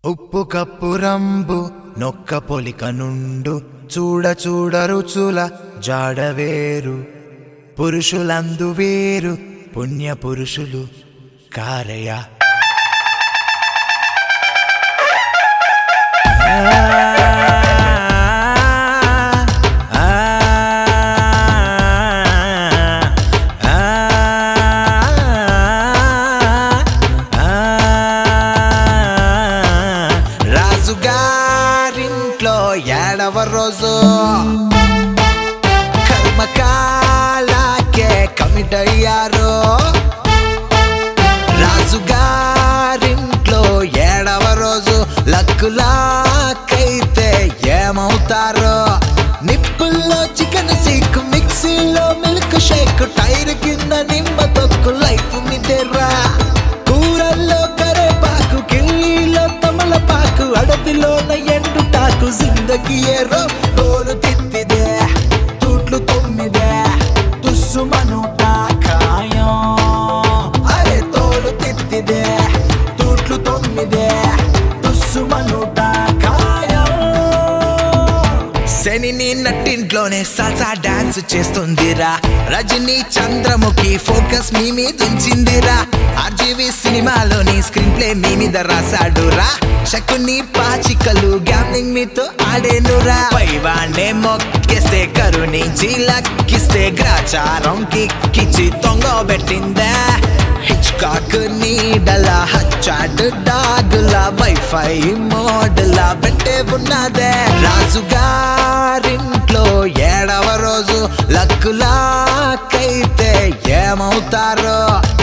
ఉప్పు కప్పు రంబు నొక్క పొలిక నుండు చూడ చూడ రుచుల జాడవేరు పురుషులందు వేరు పుణ్య పురుషులు కారయ రాజుగారింట్లో ఏడవ రోజు కర్మకాలాకే కమిట్ అయ్యారు రాజుగారింట్లో ఏడవ రోజు లక్కులాకైతే ఏమవుతారో నిప్పుల్లో చికెన్ సీక్ మిక్సీలో మిల్క్ షేక్ టైర్ కింద నిమ్మ తొక్కు లైఫ్ మిదెరా కూరల్లో కరేపాకు కిల్లీలో తమలపాకు అడవిలోన ఎండుటాకు జిందగీ ఏరో తోలు తిప్పిదే తూట్లు తొమ్మిదే తుస్సు మనుట ఖాయం అరే తోలు తిప్పిదే తూట్లు తొమ్మిదే తుస్సు మనుట ఖాయం శనిని నట్టింట్లోనే సల్సా డాన్స్ చేస్తుందిరా రజనీ చంద్రముఖి ఫోకస్ మీ మీద ఉంచిందిరా ఆర్జీవి సినిమాలోని స్క్రీన్ ప్లే మీ మీద రాసాడురా శకుని పాచికలు గ్యామ్లింగ్ మీతో ఆడేనురా పైవాణ్ణే మొక్కేస్తే కరుణించి లక్కిస్తే గ్రాచారం కిక్కిచ్చి తొంగబెట్టిందా హిచ్కాక్ నీడల హచ్చాట్ డాగుల వైఫై మోడల పెట్టే ఉన్నదే రాజుగారింట్లో ఏడవ రోజు లక్కులాకైతే ఏమవుతారో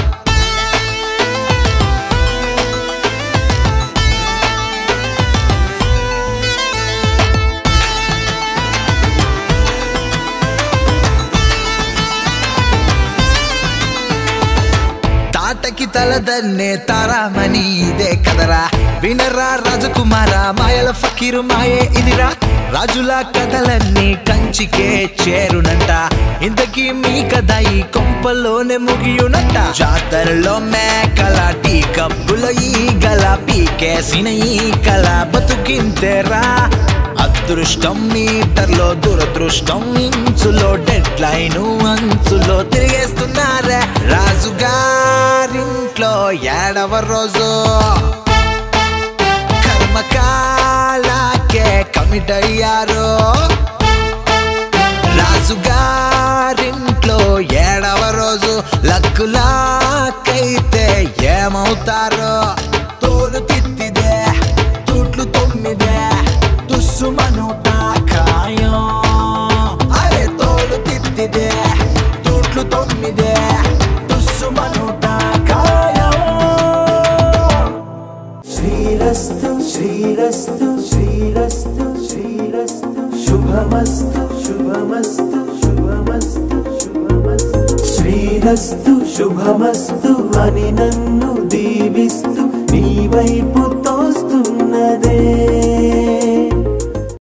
తాటకి తలదన్నే తారామణి ఇదే కదరా వినరా రాజకుమార మాయల ఫకీరు మాయే ఇదిరా రాజుల కథలన్నీ కంచికే చేరునంట ఇంతకీ మీ కథ ఈ కొంపల్లోనే ముగియునంట జాతరలో మేకల టీ కప్పుల ఈగల పీకేసిన ఈ కల బతుకింతేరా అదృష్టం మీటర్లో దురదృష్టం ఇంచులో డెడ్ లైన్ అంచులో తిరిగేస్తున్నారే రాజుగారింట్లో ఏడవ రోజు కర్మకాలాకే కమిట్ అయ్యారు రాజుగారింట్లో ఏడవ రోజు లక్కులాకైతే ఏమవుతారో తోలు తిత్తిదే తూట్లు తొమ్మిదే తుస్సు మనుట ఖాయం అరే తోలు తిత్తిదే తూట్లు తొమ్మిదే తుస్సు మనుట ఖాయం శ్రీరస్తు శ్రీరస్తు శ్రీరస్తు శ్రీరస్తు శుభమస్తు శుభమస్తు శుభమస్తు శుభమస్తు శ్రీరస్తు శుభమస్తు అని నన్ను దీవిస్తూ నీ వైపు తోస్తున్నదే